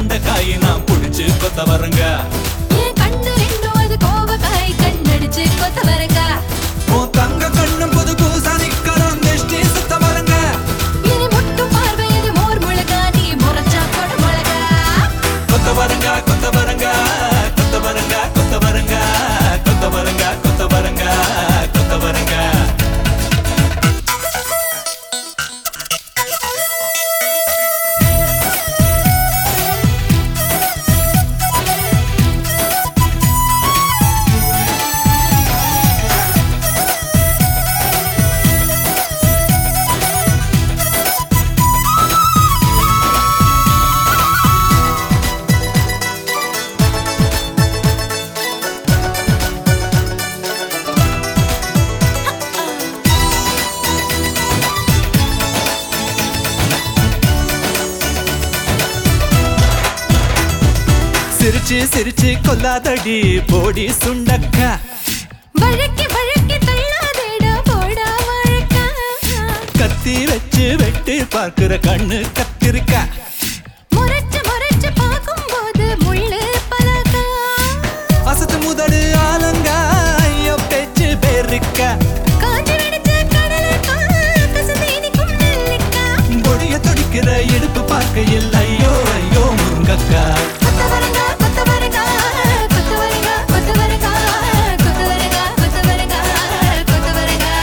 வெண்டைக்காய் நான் புடிச்சு கொத்த வரங்க என் கண்ணு ரெண்டும் அது கோவக்காய் கண்ணடிச்சு கொத்த வரங்க உன் தங்க கண்ணும் புது பூசா நிக்கணும் திருஷ்டி சுத்த வரங்க இனி முட்டும் பார்வை அது மோர் முழகா நீ முறைச்சா கொட முழகா கொத்த வரங்க கொத்த வரங்க கொத்த வரங்க கொத்த வரங்க கொத்த வரங்க கொத்த வரங்க கொத்த வரங்க சிரிச்சு சிரிச்சு கொல்லாதடி போடி சுண்டக்கா வழக்கி வழக்கி தள்ளாதேடா போடா வழக்கா கத்தி வச்சு வெட்டி பார்க்கிற கண்ணு கத்திருக்கா முறைச்சு முறைச்சு பார்க்கும்போது முள்ளு பலகா அசத்து முதடு ஆலங்கா ஐயோ பேச்சு பேருக்கா காஞ்சி வெடிச்ச கடலக்கா கசந்து இனிக்கும் நெல்லிக்கா பொடிய துடிக்கிற இடுப்பு பார்க்கையில் ஐயோ ஐயோ முருங்கக்கா கொத்த வரங்கா கொத்த வரங்கா கொத்த வரங்கா கொத்த வரங்கா கொத்த வரங்கா கொத்த வரங்கா கொத்த வரங்கா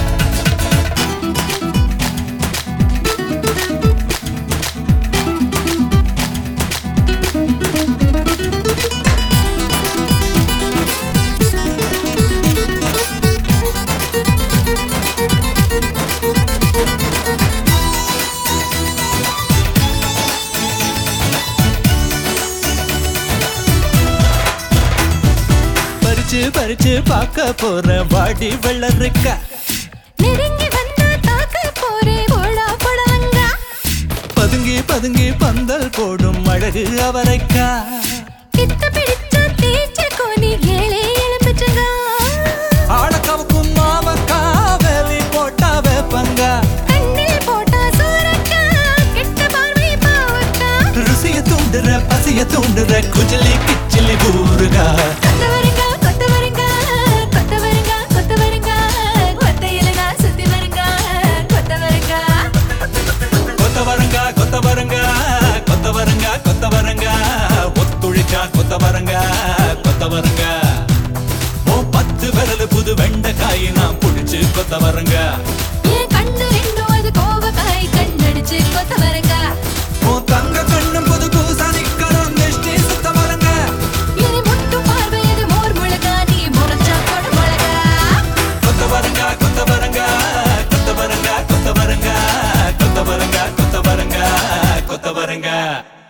பறிச்சு பறிச்சு பார்க்க போற வாடி வெள்ளருக்கா நெருங்கி வந்தா தாக்க போரே போடா புடலங்கா பதுங்கி பதுங்கி பந்தல் போடும் அழகு அவரைக்கா பித்த பிடிச்ச தேய்ச்ச கோனி ஏழே எலும்பிச்சங்கா ஆழக்கவுக்கும் மாவக்கா வேலி போட்டா வேப்பங்கா கண்ணில் போட்டா சூரக்கா கெட்ட பார்வை பாவக்கா ருசிய தூண்டுற பசிய தூண்டுற குஜலி கிச்சிலி ஊருகா கொத்த வரங்கா கொத்த வரங்கா கொத்த வரங்கா கொத்த வரங்கா கொத்த இலங்கா சுத்தி வரங்கா கொத்த வரங்கா கொத்த வரங்க கொத்த வரங்க கொத்த வரங்க கொத்த வரங்க ஒத்துழிச்சா கொத்த வரங்க கொத்த வரங்க ஓ பத்து விரல் புது வெண்டைக்காய் நான் புடிச்சு கொத்த வரங்க என் கண்ணு ரெண்டும் அது கோவக்காய் கண்ணடிச்சு கொத்த வரங்கா ஓ தங்க கண்ணும் புது பூசா நிக்கணும் திருஷ்டி சுத்த வரங்க இனி முட்டும் பார்வை அது மோர் முழகா நீ முறைச்சா கொட முழகா கொத்த வரங்க கொத்த வரங்க கொத்த வரங்க கொத்த வரங்க கொத்த வரங்க கொத்த வரங்க கொத்த வரங்க